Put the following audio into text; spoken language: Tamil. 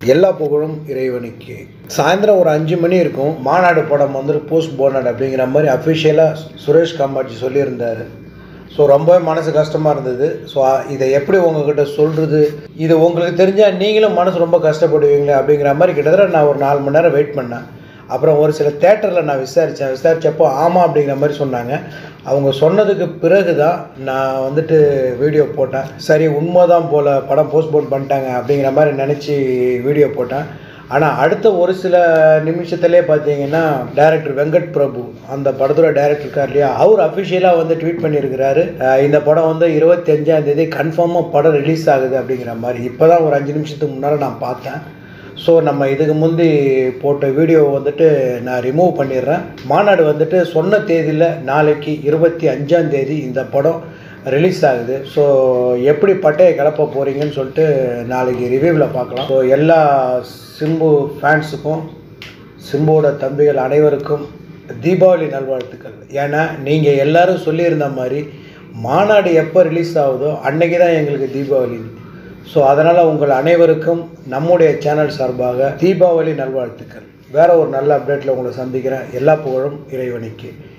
எல்லா புகழும் இறைவனுக்கு சாயந்தரம் ஒரு அஞ்சு மணி இருக்கும் மாநாடு படம் வந்து போஸ்ட் போனட் அப்படிங்கிற மாதிரி அஃபிஷியலாக சுரேஷ் காமாட்சி சொல்லியிருந்தார் ஸோ ரொம்பவே மனசு கஷ்டமாக இருந்தது ஸோ இதை எப்படி உங்ககிட்ட சொல்கிறது இது உங்களுக்கு தெரிஞ்சால் நீங்களும் மனசு ரொம்ப கஷ்டப்படுவீங்களே அப்படிங்கிற மாதிரி கிட்டத்தட்ட நான் ஒரு நாலு மணி நேரம் வெயிட் பண்ணேன் அப்புறம் ஒரு சில தேட்டரில் நான் விசாரித்தேன் விசாரித்தப்போ ஆமாம் அப்படிங்கிற மாதிரி சொன்னாங்க அவங்க சொன்னதுக்கு பிறகு தான் நான் வந்துட்டு வீடியோ போட்டேன் சரி உண்மைதான் போல் படம் போஸ்ட்போன் பண்ணிட்டாங்க அப்படிங்கிற மாதிரி நினச்சி வீடியோ போட்டேன் ஆனால் அடுத்த ஒரு சில நிமிஷத்துலேயே பார்த்தீங்கன்னா டைரக்டர் வெங்கட் பிரபு அந்த படத்தோட டைரக்டர் இருக்கார் இல்லையா அவர் அஃபிஷியலாக வந்து ட்வீட் பண்ணியிருக்கிறாரு அஹ் இந்த படம் வந்து இருபத்தி அஞ்சாம் தேதி கன்ஃபார்மாக படம் ரிலீஸ் ஆகுது அப்படிங்கிற மாதிரி இப்போ தான் ஒரு அஞ்சு நிமிஷத்துக்கு முன்னால் நான் பார்த்தேன் ஸோ நம்ம இதுக்கு முந்தி போட்ட வீடியோ வந்துட்டு நான் ரிமூவ் பண்ணிடுறேன் மாநாடு வந்துட்டு சொன்ன தேதியில் நாளைக்கு இருபத்தி அஞ்சாம் தேதி இந்த படம் ரிலீஸ் ஆகுது ஸோ எப்படி பட்டையை கிளப்ப போகிறீங்கன்னு சொல்லிட்டு நாளைக்கு ரிவ்யூவில் பார்க்கலாம் ஸோ எல்லா சிம்பு ஃபேன்ஸுக்கும் சிம்புவோட தம்பிகள் அனைவருக்கும் தீபாவளி நல்வாழ்த்துக்கள் ஏன்னா நீங்கள் எல்லாரும் சொல்லியிருந்த மாதிரி மாநாடு எப்போ ரிலீஸ் ஆகுதோ அன்னைக்கு தான் எங்களுக்கு தீபாவளி ஸோ அதனால் உங்கள் அனைவருக்கும் நம்முடைய சேனல் சார்பாக தீபாவளி நல்வாழ்த்துக்கள் வேற ஒரு நல்ல அப்டேட்டில் உங்களை சந்திக்கிறேன் எல்லா புகழும் இறைவனுக்கு